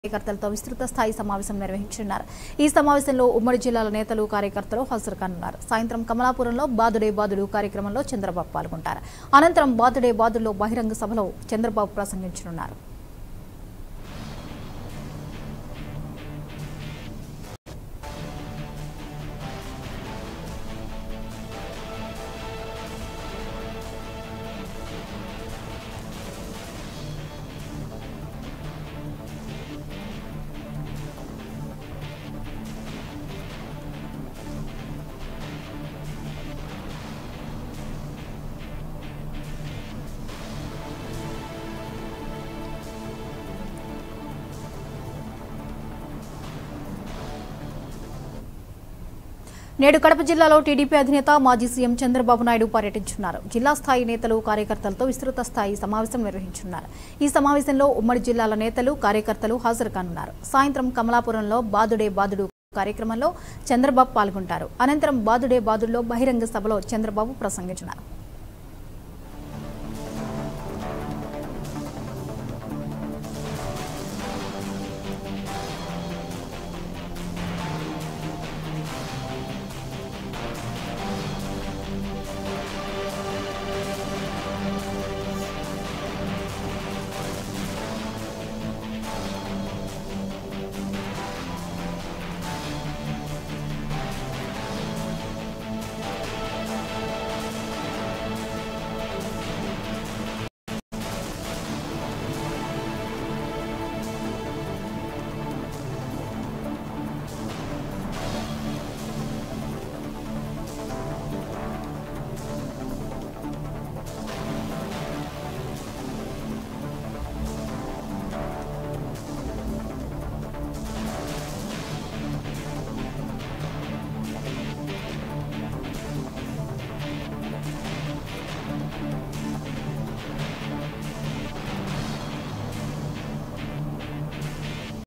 కార్యకర్తలతో విస్తృత స్థాయి సమావేశం నిర్వహించనున్నారు ఈ సమావేశంలో ఉమ్మడి జిల్లాల నేతలు కార్యకర్తలు హాజరు కానున్నారు సాయంత్రం కమలాపురంలో బాదుడే బాదుడు కార్యక్రమంలో చంద్రబాబు పాల్గొంటారు అనంతరం బాదుడే బాదుడులో బహిరంగ సభలో చంద్రబాబు ప్రసంగించనున్నారు నేడు కడప జిల్లాలో టీడీపీ అధినేత మాజీ సీఎం చంద్రబాబు నాయుడు పర్యటించున్నారు జిల్లా స్థాయి నేతలు కార్యకర్తలతో విస్తృత స్థాయి సమావేశం నిర్వహించున్నారు ఈ సమావేశంలో ఉమ్మడి జిల్లాల నేతలు కార్యకర్తలు హాజరు కానున్నారు సాయంత్రం కమలాపురంలో బాదుడే బాదుడు కార్యక్రమంలో చంద్రబాబు పాల్గొంటారు అనంతరం బాదుడే బాదుడులో బహిరంగ సభలో చంద్రబాబు ప్రసంగించనున్నారు